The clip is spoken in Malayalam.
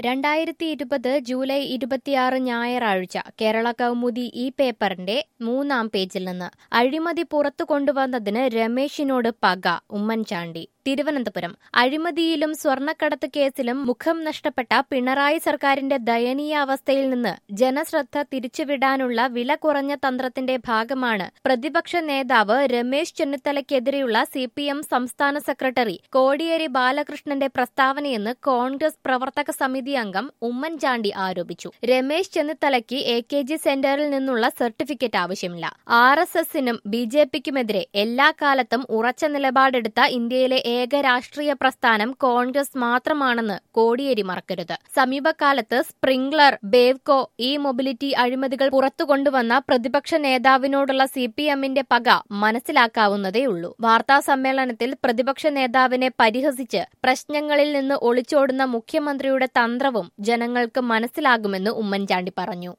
രണ്ടായിരത്തി ഇരുപത് ജൂലൈ ഇരുപത്തിയാറ് ഞായറാഴ്ച കേരള കൗമുദി ഈ പേപ്പറിന്റെ മൂന്നാം പേജിൽ നിന്ന് അഴിമതി പുറത്തു കൊണ്ടുവന്നതിന് രമേശിനോട് പക ഉമ്മൻചാണ്ടി തിരുവനന്തപുരം അഴിമതിയിലും സ്വർണ്ണക്കടത്ത് കേസിലും മുഖം നഷ്ടപ്പെട്ട പിണറായി സർക്കാരിന്റെ ദയനീയ അവസ്ഥയിൽ നിന്ന് ജനശ്രദ്ധ തിരിച്ചുവിടാനുള്ള വില കുറഞ്ഞ തന്ത്രത്തിന്റെ ഭാഗമാണ് പ്രതിപക്ഷ നേതാവ് രമേശ് ചെന്നിത്തലയ്ക്കെതിരെയുള്ള സി പി എം സംസ്ഥാന സെക്രട്ടറി കോടിയേരി ബാലകൃഷ്ണന്റെ പ്രസ്താവനയെന്ന് കോൺഗ്രസ് പ്രവർത്തക സമിതി അംഗം ഉമ്മൻചാണ്ടി ആരോപിച്ചു രമേശ് ചെന്നിത്തലയ്ക്ക് എ കെ ജി സെന്ററിൽ നിന്നുള്ള സർട്ടിഫിക്കറ്റ് ആവശ്യമില്ല ആർ എസ് എസിനും ബി ജെ പിക്കുമെതിരെ എല്ലാ കാലത്തും ഉറച്ച നിലപാടെടുത്ത ഇന്ത്യയിലെ ഏക രാഷ്ട്രീയ പ്രസ്ഥാനം കോൺഗ്രസ് മാത്രമാണെന്ന് കോടിയേരി മറക്കരുത് സമീപകാലത്ത് സ്പ്രിംഗ്ലർ ബേവ്കോ ഇ മൊബിലിറ്റി അഴിമതികൾ പുറത്തു കൊണ്ടുവന്ന പ്രതിപക്ഷ നേതാവിനോടുള്ള സി പി എമ്മിന്റെ പക മനസ്സിലാക്കാവുന്നതേയുള്ളൂ വാർത്താ സമ്മേളനത്തിൽ പ്രതിപക്ഷ നേതാവിനെ പരിഹസിച്ച് പ്രശ്നങ്ങളിൽ നിന്ന് ഒളിച്ചോടുന്ന മുഖ്യമന്ത്രിയുടെ തന്ത്രവും ജനങ്ങൾക്ക് മനസ്സിലാകുമെന്ന് ഉമ്മൻചാണ്ടി പറഞ്ഞു